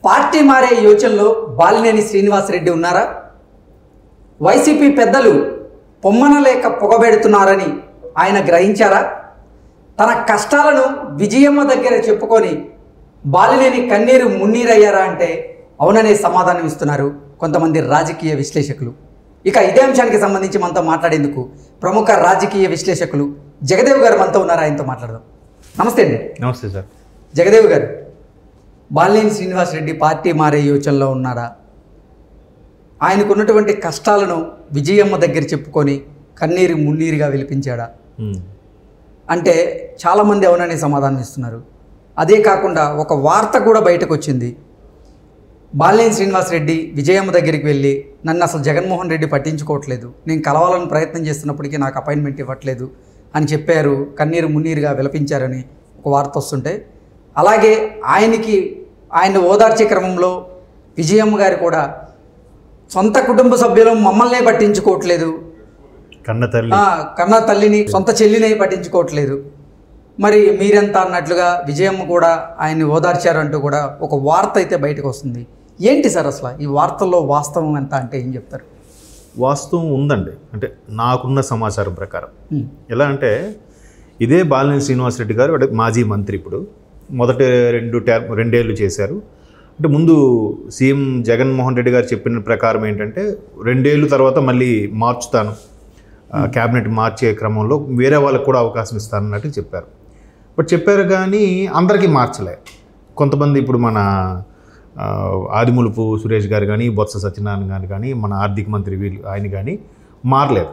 Party మారే యోచనలో బాలినేని శ్రీనివాసరెడ్డి ఉన్నారా వైసీపీ పెద్దలు పొమ్మనలేక పొగబెడుతున్నారని ఆయన గ్రహించారా తన కష్టాలను విజయమ్మ దగ్గర చెప్పుకొని బాలినేని కన్నీరు మున్నీరయ్యారా అంటే అవుననే సమాధానం ఇస్తున్నారు కొంతమంది రాజకీయ విశ్లేషకులు ఇక ఇదే అంశానికి సంబంధించి మనతో మాట్లాడేందుకు ప్రముఖ రాజకీయ విశ్లేషకులు జగదేవ్ గారు మనతో ఉన్నారు ఆయనతో మాట్లాడదాం నమస్తే అండి నమస్తే సార్ జగదేవ్ గారు బాలినేని శ్రీనివాసరెడ్డి పార్టీ మారే యోచనలో ఉన్నారా ఆయనకున్నటువంటి కష్టాలను విజయమ్మ దగ్గర చెప్పుకొని కన్నీరు మున్నీరుగా విలిపించాడా మ్మ్. అంటే చాలామంది అవుననే సమాధానం ఇస్తున్నారు అదే కాకుండా ఒక వార్త కూడా బయటకు వచ్చింది బాలినేని శ్రీనివాసరెడ్డి విజయమ్మ దగ్గరికి వెళ్ళి నన్ను అసలు జగన్మోహన్ రెడ్డి పట్టించుకోవట్లేదు నేను కలవాలని ప్రయత్నం చేస్తున్నప్పటికీ నాకు అపాయింట్మెంట్ ఇవ్వట్లేదు అని చెప్పారు కన్నీరు మున్నీరుగా విలపించారని ఒక వార్త వస్తుంటే అలాగే ఆయనకి ఆయన ఓదార్చే క్రమంలో విజయమ్మ గారు కూడా సొంత కుటుంబ సభ్యులు మమ్మల్నే పట్టించుకోవట్లేదు కన్న తల్లి ఆ, కన్న తల్లిని సొంత చెల్లిని పట్టించుకోవట్లేదు మరి మీరెంత అన్నట్లుగా విజయమ్మ కూడా ఆయన్ని ఓదార్చారంటూ కూడా ఒక వార్త అయితే బయటకు వస్తుంది ఏంటి సార్ అసలు ఈ వార్తల్లో వాస్తవం ఎంత అంటే ఏం చెప్తారు వాస్తవం ఉందండి అంటే నాకున్న సమాచారం ప్రకారం ఉమ్, ఎలా అంటే ఇదే బాలినేని శ్రీనివాసరెడ్డి గారు అంటే మాజీ మంత్రి ఇప్పుడు మొదటి రెండు టర్మ్ రెండేళ్ళు చేశారు అంటే ముందు సీఎం జగన్మోహన్ రెడ్డి గారు చెప్పిన ప్రకారం ఏంటంటే రెండేళ్ళు తర్వాత మళ్ళీ మార్చుతాను ఆ, క్యాబినెట్ మార్చే క్రమంలో వేరే వాళ్ళకు కూడా అవకాశం ఇస్తానన్నట్టు చెప్పారు బట్ చెప్పారు కానీ అందరికీ మార్చలే కొంతమంది ఇప్పుడు మన ఆ, ఆదిమూలపు సురేష్ గారు కానీ బొత్స సత్యనారాయణ గారు కానీ మన ఆర్థిక మంత్రి వీళ్ళు ఆయన కానీ మారలేదు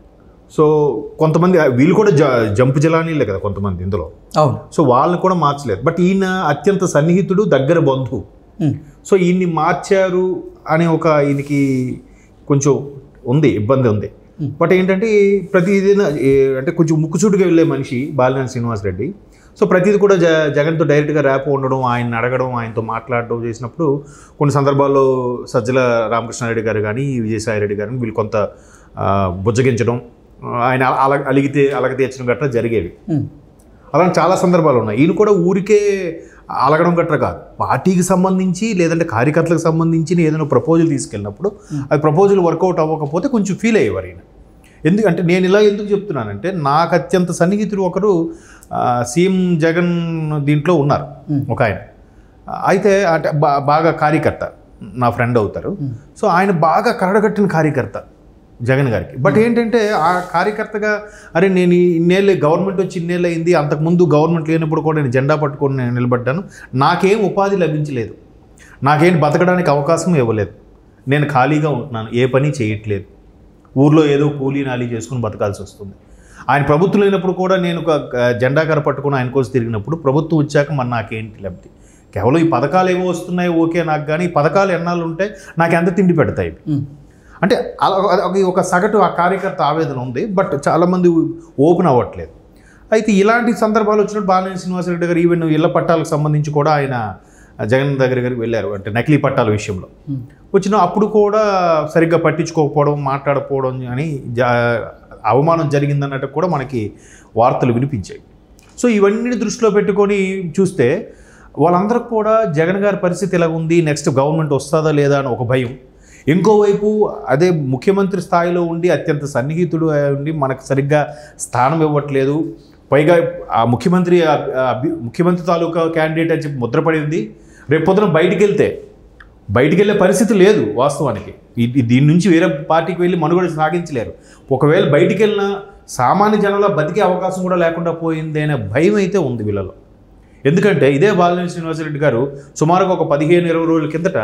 సో కొంతమంది వీళ్ళు కూడా జ జంపు జలానీలే కదా కొంతమంది ఇందులో అవును సో వాళ్ళని కూడా మార్చలేదు బట్ ఈయన అత్యంత సన్నిహితుడు దగ్గర బంధువు ఉమ్, సో ఈయన్ని మార్చారు అనే ఒక ఈయనకి కొంచెం ఉంది ఇబ్బంది ఉంది బట్ ఏంటంటే ప్రతిదిన ఏ- అంటే కొంచెం ముక్కుచూటుగా వెళ్ళే మనిషి బాలినేని శ్రీనివాసరెడ్డి సో ప్రతిదీ కూడా జ జగన్తో డైరెక్ట్గా ర్యాప్ ఉండడం ఆయన అడగడం ఆయనతో మాట్లాడడం చేసినప్పుడు కొన్ని సందర్భాల్లో సజ్జల రామకృష్ణారెడ్డి గారు కానీ విజయసాయి రెడ్డి గారు వీళ్ళు కొంత ఆ, బుజ్జగించడం ఆయన అల అలిగితే అలగ తీర్చడం గట్రా జరిగేవి ఉమ్, అలాంటి చాలా సందర్భాలు ఉన్నాయి ఈయన కూడా ఊరికే అలగడం గట్రా కాదు పార్టీకి సంబంధించి లేదంటే కార్యకర్తలకు సంబంధించి ఏదైనా ప్రపోజల్ తీసుకెళ్ళినప్పుడు అది ప్రపోజల్ వర్కౌట్ అవ్వకపోతే కొంచెం ఫీల్ అయ్యేవారు ఈయన ఎందుకంటే నేను ఇలా ఎందుకు చెప్తున్నానంటే నాకు అత్యంత సన్నిహితుడు ఒకరు ఆ, సీఎం జగన్ దీంట్లో ఉన్నారు ఒక ఆయన అయితే అంటే బా- బాగా కార్యకర్త నా ఫ్రెండ్ అవుతారు సో ఆయన బాగా కరడగట్టిన కార్యకర్త జగన్ గారికి బట్ ఏంటంటే ఆ కార్యకర్తగా అరే నేను ఈ ఇన్నేళ్ళు గవర్నమెంట్ వచ్చి ఇన్నేళ్ళు అయింది అంతకుముందు గవర్నమెంట్ లేనప్పుడు కూడా నేను జెండా పట్టుకొని నేను నిలబడ్డాను నాకేం ఉపాధి లభించలేదు నాకేం బతకడానికి అవకాశం ఇవ్వలేదు నేను ఖాళీగా ఉంటున్నాను ఏ పని చేయట్లేదు ఊర్లో ఏదో కూలీ నాలి చేసుకుని బతకాల్సి వస్తుంది ఆయన ప్రభుత్వం లేనప్పుడు కూడా నేను ఒక ఆ, జెండా కర పట్టుకుని ఆయన కోసం తిరిగినప్పుడు ప్రభుత్వం వచ్చాక మరి నాకేంటి లబ్ధి కేవలం ఈ పథకాలు ఏవో వస్తున్నాయి ఓకే నాకు కానీ ఈ పథకాలు ఎన్నాళ్ళు ఉంటే నాకు ఎంత తిండి పెడతాయి ఇవి? ఉమ్, అంటే అలా అది ఒక సగటు ఆ కార్యకర్త ఆవేదన ఉంది బట్ చాలామంది ఓపెన్ అవ్వట్లేదు అయితే ఇలాంటి సందర్భాలు వచ్చినప్పుడు బాలినేని శ్రీనివాసరెడ్డి గారు ఈవెన్ ఇళ్ల పట్టాలకు సంబంధించి కూడా ఆయన జగన్ దగ్గర గారికి వెళ్ళారు అంటే నకిలీ పట్టాల విషయంలో ఉమ్, వచ్చిన అప్పుడు కూడా సరిగ్గా పట్టించుకోకపోవడం మాట్లాడకపోవడం అని జా అవమానం జరిగిందన్నట్టు కూడా మనకి వార్తలు వినిపించాయి సో ఇవన్నీ దృష్టిలో పెట్టుకొని చూస్తే వాళ్ళందరికి కూడా జగన్ గారి పరిస్థితి ఎలా ఉంది నెక్స్ట్ గవర్నమెంట్ వస్తుందా లేదా అని ఒక భయం ఇంకోవైపు అదే ముఖ్యమంత్రి స్థాయిలో ఉండి అత్యంత సన్నిహితుడు అయి ఉండి మనకు సరిగ్గా స్థానం ఇవ్వట్లేదు పైగా ఆ ముఖ్యమంత్రి ఆ- ఆ అభి- ముఖ్యమంత్రి తాలూకా క్యాండిడేట్ అని చెప్పి ముద్రపడి ఉంది రేపు పొద్దున బయటికి వెళ్తే బయటికి వెళ్ళే పరిస్థితి లేదు వాస్తవానికి ఈ- ఈ- దీని నుంచి వేరే పార్టీకి వెళ్ళి మనుగడ సాగించలేరు ఒకవేళ బయటికి వెళ్ళినా సామాన్య జనంలో బతికే అవకాశం కూడా లేకుండా పోయింది అనే భయం అయితే ఉంది వీళ్ళలో ఎందుకంటే ఇదే బాలినేని శ్రీనివాసరెడ్డి గారు సుమారుగా ఒక పదిహేను ఇరవై రోజుల కిందట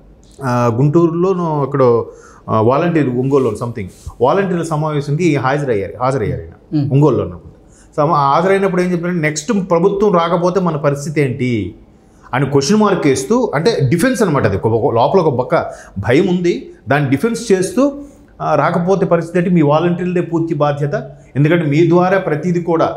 ఆ, గుంటూరులోనూ ఇక్కడ వాలంటీర్ ఒంగోలు సంథింగ్ వాలంటీర్ల సమావేశానికి హాజరయ్యారు హాజరయ్యారు ఆయన Hmm. ఒంగోలులో ఉన్నప్పుడు సమ హాజరైనప్పుడు ఏం చెప్పారంటే నెక్స్ట్ ప్రభుత్వం రాకపోతే మన పరిస్థితి ఏంటి అని క్వశ్చన్ మార్క్ వేస్తూ అంటే డిఫెన్స్ అనమాట అది ఒక- ఒక- లోపల ఒక పక్క భయం ఉంది దాన్ని డిఫెన్స్ చేస్తూ ఆ, రాకపోతే పరిస్థితి ఏంటి మీ వాలంటీర్లదే పూర్తి బాధ్యత ఎందుకంటే మీ ద్వారా ప్రతిదీ కూడా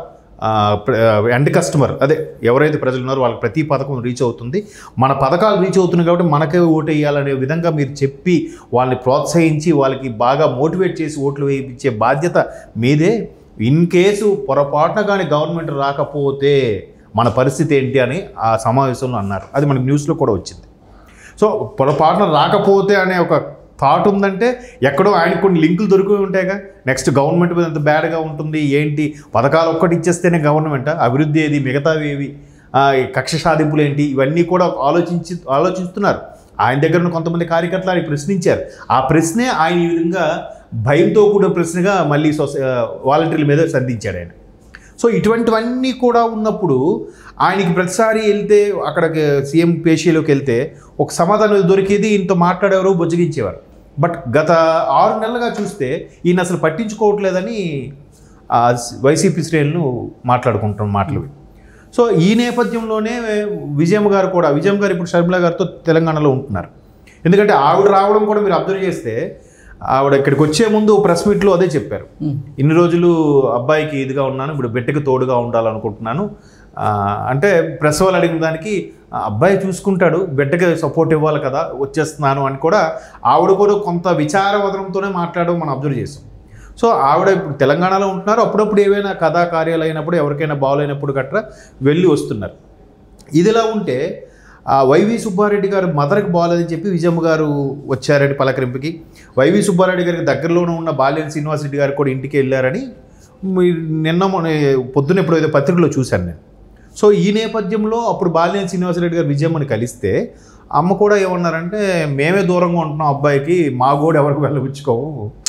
ఎండ్ కస్టమర్ అదే ఎవరైతే ప్రజలు ఉన్నారో వాళ్ళకి ప్రతి పథకం రీచ్ అవుతుంది మన పథకాలు రీచ్ అవుతున్నాయి కాబట్టి మనకే ఓటు వేయాలనే విధంగా మీరు చెప్పి వాళ్ళని ప్రోత్సహించి వాళ్ళకి బాగా మోటివేట్ చేసి ఓట్లు వేయించే బాధ్యత మీదే ఇన్ కేసు పొరపాటున కానీ గవర్నమెంట్ రాకపోతే మన పరిస్థితి ఏంటి అని ఆ సమావేశంలో అన్నారు అది మనకి న్యూస్లో కూడా వచ్చింది సో పొరపాటున రాకపోతే అనే ఒక థాట్ ఉందంటే ఎక్కడో ఆయనకు కొన్ని లింకులు దొరికి ఉంటాయిగా నెక్స్ట్ గవర్నమెంట్ మీద ఎంత బ్యాడ్గా ఉంటుంది ఏంటి పథకాలు ఒక్కటి ఇచ్చేస్తేనే గవర్నమెంట్ అభివృద్ధి ఏది మిగతావి ఏవి ఆ, ఈ కక్ష సాధింపులు ఏంటి ఇవన్నీ కూడా ఆలోచించి ఆలోచిస్తున్నారు ఆయన దగ్గర ఉన్న కొంతమంది కార్యకర్తలు ఆయన ప్రశ్నించారు ఆ ప్రశ్నే ఆయన ఈ విధంగా భయంతో కూడిన ప్రశ్నగా మళ్ళీ సొసై వాలంటీర్ల మీద సంధించాడు ఆయన సో ఇటువంటివన్నీ కూడా ఉన్నప్పుడు ఆయనకి ప్రతిసారి వెళ్తే అక్కడికి సీఎం పేషీలోకి వెళ్తే ఒక సమాధానం దొరికేది ఇంత మాట్లాడేవారు బుజ్జగించేవారు బట్ గత ఆరు నెలలుగా చూస్తే ఈయన అసలు పట్టించుకోవట్లేదని ఆ వైసీపీ శ్రేణులు మాట్లాడుకుంటున్న మాటలు ఇవి. సో ఈ నేపథ్యంలోనే విజయమ్మ గారు కూడా విజయమ్మ గారు ఇప్పుడు షర్మిల గారితో తెలంగాణలో ఉంటున్నారు ఎందుకంటే ఆవిడ రావడం కూడా మీరు అబ్జర్వ్ చేస్తే ఆవిడ ఇక్కడికి వచ్చే ముందు ప్రెస్ మీట్లో అదే చెప్పారు ఇన్ని రోజులు అబ్బాయికి ఇదిగా ఉన్నాను ఇప్పుడు బిడ్డకి తోడుగా ఉండాలనుకుంటున్నాను ఆ, అంటే ప్రెస్ వాళ్ళు అడిగిన దానికి "ఆ, అబ్బాయి చూసుకుంటాడు బిడ్డకి సపోర్ట్ ఇవ్వాలి కదా వచ్చేస్తున్నాను అని కూడా ఆవిడ కూడా కొంత విచారవదనంతోనే మాట్లాడడం మనం అబ్జర్వ్ చేసాం సో ఆవిడ ఇప్పుడు తెలంగాణలో ఉంటున్నారు అప్పుడప్పుడు ఏవైనా కథా కార్యాలు అయినప్పుడు ఎవరికైనా బాగోలేనప్పుడు గట్రా వెళ్ళి వస్తున్నారు ఇదిలా ఉంటే ఆ వైవి సుబ్బారెడ్డి గారు మదర్కి బాగాలేదని చెప్పి విజయమ్మ గారు వచ్చారని పలకరింపుకి వైవి సుబ్బారెడ్డి గారికి దగ్గరలోనే ఉన్న బాల్యన్ శ్రీనివాసరెడ్డి గారు కూడా ఇంటికి వెళ్ళారని మీ- నిన్న మొన్న పొద్దున ఎప్పుడో ఏదో పత్రికలో చూశాను నేను సో ఈ నేపథ్యంలో అప్పుడు బాల్యన్ శ్రీనివాసరెడ్డి గారు విజయమ్మని కలిస్తే అమ్మ కూడా ఏమన్నారంటే మేమే దూరంగా ఉంటున్నాం అబ్బాయికి మా కూడా ఎవరికి వెళ్ళబుచ్చుకోము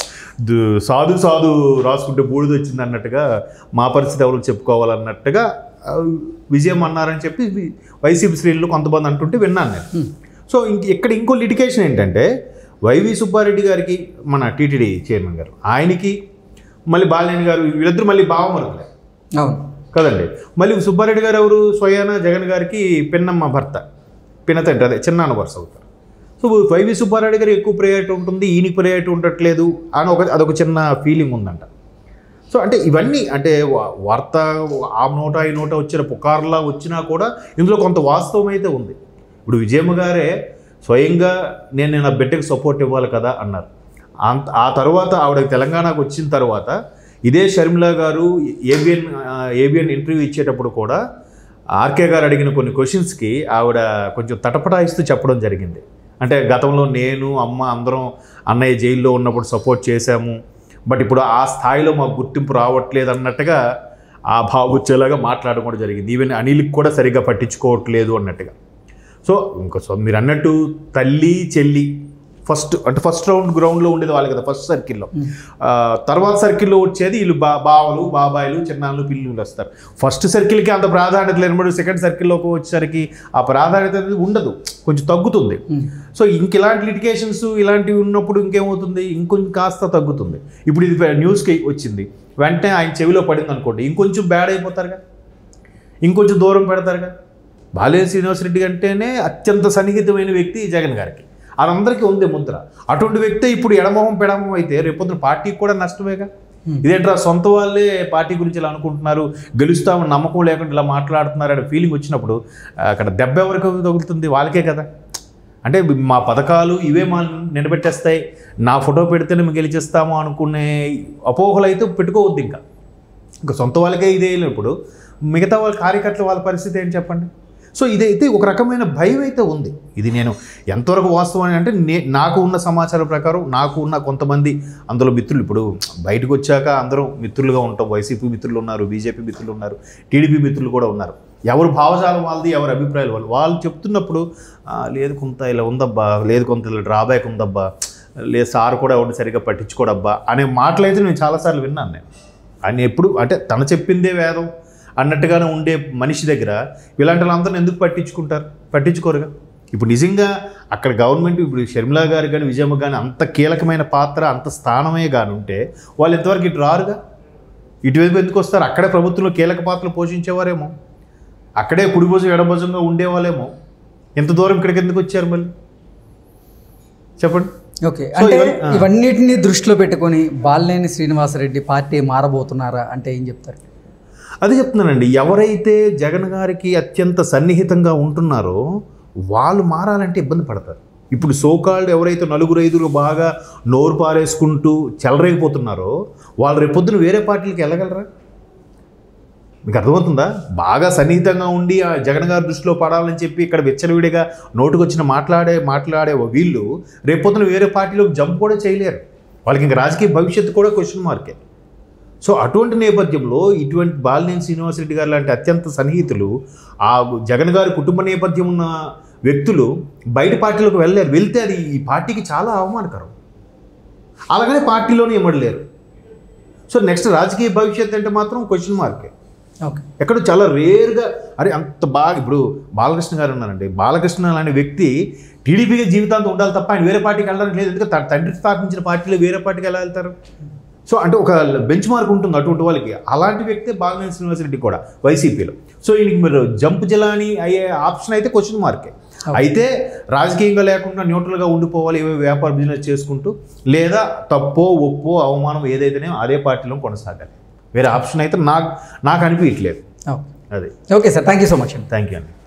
దు- సాధు సాధు రాసుకుంటే బూడిద వచ్చింది అన్నట్టుగా మా పరిస్థితి ఎవరికి చెప్పుకోవాలన్నట్టుగా ఆ, విజయం అన్నారని చెప్పి వి- వైసీపీ శ్రేణులు కొంతమంది అంటుంటే విన్నాను నేను సో ఇంక ఇక్కడ ఇంకో లిటికేషన్ ఏంటంటే వైవి సుబ్బారెడ్డి గారికి మన టీటీడీ చైర్మన్ గారు ఆయనకి మళ్ళీ బాలినేని గారు వీళ్ళిద్దరు మళ్ళీ బావమరుదులే అవును కదండి మళ్ళీ సుబ్బారెడ్డి గారు ఎవరు స్వయాన జగన్ గారికి పిన్నమ్మ భర్త పినతండ్రి అదే చిన్నాన్న వరుస అవుతారు సో వైవి సుబ్బారెడ్డి గారికి ఎక్కువ ప్రయారిటీ ఉంటుంది ఈయనకి ప్రయారిటీ ఉండట్లేదు అని ఒక అదొక చిన్న ఫీలింగ్ ఉందంట సో అంటే ఇవన్నీ అంటే వా- వార్త ఆ నోట ఈ నోట వచ్చిన పుకార్లా వచ్చినా కూడా ఇందులో కొంత వాస్తవం అయితే ఉంది ఇప్పుడు విజయమ్మ గారే స్వయంగా నేను నా బిడ్డకి సపోర్ట్ ఇవ్వాలి కదా అన్నారు అంత ఆ తర్వాత ఆవిడ తెలంగాణకు వచ్చిన తర్వాత ఇదే షర్మిల గారు ఏబిఎన్ ఏబిఎన్ ఇంటర్వ్యూ ఇచ్చేటప్పుడు కూడా ఆర్కే గారు అడిగిన కొన్ని క్వశ్చన్స్కి ఆవిడ కొంచెం తటపటాయిస్తూ చెప్పడం జరిగింది అంటే గతంలో నేను అమ్మ అందరం అన్నయ్య జైల్లో ఉన్నప్పుడు సపోర్ట్ చేశాము బట్ ఇప్పుడు ఆ స్థాయిలో మాకు గుర్తింపు రావట్లేదు అన్నట్టుగా ఆ భావగుచ్చేలాగా మాట్లాడడం కూడా జరిగింది ఈవెన్ అనిల్కి కూడా సరిగ్గా పట్టించుకోవట్లేదు అన్నట్టుగా సో ఇంకా సో మీరు అన్నట్టు తల్లి చెల్లి ఫస్ట్ అంటే ఫస్ట్ రౌండ్ గ్రౌండ్లో ఉండేది వాళ్ళు కదా ఫస్ట్ సర్కిల్లో ఆ, తర్వాత సర్కిల్లో వచ్చేది వీళ్ళు బా బావలు బాబాయిలు చిన్నాళ్ళు పిల్లలు వస్తారు ఫస్ట్ సర్కిల్కి అంత ప్రాధాన్యత లేనప్పుడు సెకండ్ సర్కిల్లోకి వచ్చేసరికి ఆ ప్రాధాన్యత అనేది ఉండదు కొంచెం తగ్గుతుంది సో ఇంక ఇలాంటి లిటికేషన్స్ ఇలాంటివి ఉన్నప్పుడు ఇంకేమవుతుంది ఇంకొంచెం కాస్త తగ్గుతుంది ఇప్పుడు ఇది న్యూస్కి వచ్చింది వెంటనే ఆయన చెవిలో పడింది అనుకోండి ఇంకొంచెం బ్యాడ్ అయిపోతారుగా ఇంకొంచెం దూరం పెడతారుగా బాలేరు శ్రీనివాసరెడ్డి అంటేనే అత్యంత సన్నిహితమైన వ్యక్తి జగన్ గారికి అదందరికీ ఉంది ముద్ర అటువంటి వ్యక్తి ఇప్పుడు ఎడమొహం పెడమొహం అయితే రేపొద్దున పార్టీకి కూడా నష్టమేగా ఇదేంట్రా సొంత వాళ్ళే పార్టీ గురించి ఇలా అనుకుంటున్నారు గెలుస్తామని నమ్మకం లేకుండా ఇలా మాట్లాడుతున్నారు అనే ఫీలింగ్ వచ్చినప్పుడు ఆ, అక్కడ దెబ్బ ఎవరికి తగులుతుంది వాళ్ళకే కదా అంటే మా పథకాలు ఇవే మా నిలబెట్టేస్తాయి నా ఫోటో పెడితేనే మేము గెలిచేస్తాము అనుకునే అపోహలు అయితే పెట్టుకోవద్దు ఇంకా ఇంకా సొంత వాళ్ళకే ఇదే ఇప్పుడు మిగతా వాళ్ళ కార్యకర్తల వాళ్ళ పరిస్థితి ఏంటి చెప్పండి సో ఇదైతే ఒక రకమైన భయం అయితే ఉంది ఇది నేను ఎంతవరకు వాస్తవం అని అంటే నే నాకు ఉన్న సమాచారం ప్రకారం నాకు ఉన్న కొంతమంది అందులో మిత్రులు ఇప్పుడు బయటకు వచ్చాక అందరం మిత్రులుగా ఉంటాం వైసీపీ మిత్రులు ఉన్నారు బీజేపీ మిత్రులు ఉన్నారు టీడీపీ మిత్రులు కూడా ఉన్నారు ఎవరు భావజాలం వాళ్ళది ఎవరి అభిప్రాయాలు వాళ్ళు వాళ్ళు చెప్తున్నప్పుడు "ఆ, లేదు కొంత ఇలా ఉందబ్బా లేదు కొంత ఇలా డ్రాబ్యాక్ ఉందబ్బా లేదు సార్ కూడా ఎవరిని సరిగ్గా పట్టించుకోడబ్బా అనే మాటలు అయితే నేను చాలాసార్లు విన్నాను నేను ఆయన ఎప్పుడు అంటే తను చెప్పిందే వేదం అన్నట్టుగానే ఉండే మనిషి దగ్గర ఇలాంటి వాళ్ళందరిని ఎందుకు పట్టించుకుంటారు పట్టించుకోరుగా ఇప్పుడు నిజంగా అక్కడ గవర్నమెంట్ ఇప్పుడు షర్మిలా గారు కానీ విజయమ్మ కానీ అంత కీలకమైన పాత్ర అంత స్థానమే కానీ ఉంటే వాళ్ళు ఇంతవరకు ఇటు రారుగా ఇటువైపు ఎందుకు వస్తారు అక్కడే ప్రభుత్వంలో కీలక పాత్రలు పోషించేవారేమో అక్కడే కుడిభుజం ఎడభుజంగా ఉండేవాళ్ళేమో ఎంత దూరం ఇక్కడికి ఎందుకు వచ్చారు మళ్ళీ చెప్పండి ఓకే సో అంటే ఇవన్నీ- ఆ. ఇవన్నిటిని దృష్టిలో పెట్టుకొని బాలినేని శ్రీనివాసరెడ్డి పార్టీ మారబోతున్నారా అంటే ఏం చెప్తారు అదే చెప్తున్నానండి ఎవరైతే జగన్ గారికి అత్యంత సన్నిహితంగా ఉంటున్నారో వాళ్ళు మారాలంటే ఇబ్బంది పడతారు ఇప్పుడు సోకాల్డ్ ఎవరైతే నలుగురు ఐదుగురు బాగా నోరు పారేసుకుంటూ చెలరేగిపోతున్నారో వాళ్ళు రేపొద్దున వేరే పార్టీలకు వెళ్ళగలరా మీకు అర్థమవుతుందా బాగా సన్నిహితంగా ఉండి ఆ జగన్ గారి దృష్టిలో పడాలని చెప్పి ఇక్కడ వెచ్చలవిడిగా నోటుకొచ్చిన మాట్లాడే మాట్లాడే వీళ్ళు రేపొద్దున వేరే పార్టీలోకి జంప్ కూడా చేయలేరు వాళ్ళకి ఇంకా రాజకీయ భవిష్యత్తు కూడా క్వశ్చన్ మార్కే సో అటువంటి నేపథ్యంలో ఇటువంటి బాలినేని శ్రీనివాసరెడ్డి గారు లాంటి అత్యంత సన్నిహితులు ఆ జగన్ గారి కుటుంబ నేపథ్యం ఉన్న వ్యక్తులు బయట పార్టీలోకి వెళ్ళలేరు వెళ్తే అది ఈ పార్టీకి చాలా అవమానకరం అలాగనే పార్టీలోనే ఇమ్మడలేరు సో నెక్స్ట్ రాజకీయ భవిష్యత్తు అంటే మాత్రం క్వశ్చన్ మార్కే ఓకే ఎక్కడో చాలా రేర్గా అరే అంత బాగా ఇప్పుడు బాలకృష్ణ గారు ఉన్నారండి బాలకృష్ణ అనే వ్యక్తి టీడీపీగా జీవితాంతం ఉండాలి తప్ప ఆయన వేరే పార్టీకి వెళ్ళడానికి లేదు ఎందుకంటే తన తండ్రి స్థాపించిన పార్టీలో వేరే పార్టీకి ఎలా వెళ్తారు సో అంటే ఒక బెంచ్ మార్క్ ఉంటుంది అటువంటి వాళ్ళకి అలాంటి వ్యక్తే బాలనేని శ్రీనివాసరెడ్డి కూడా వైసీపీలో సో ఈయనకి మీరు జంప్ జిలాని అయ్యే ఆప్షన్ అయితే క్వశ్చన్ మార్కే అయితే రాజకీయంగా లేకుండా న్యూట్రల్గా ఉండిపోవాలి ఏవో వ్యాపార బిజినెస్ చేసుకుంటూ లేదా తప్పో ఒప్పో అవమానం ఏదైతేనే అదే పార్టీలో కొనసాగాలి వేరే ఆప్షన్ అయితే నాకు నాకు అనిపించట్లేదు ఓకే అది okay sir thank you so much అండి థ్యాంక్ యూ అండి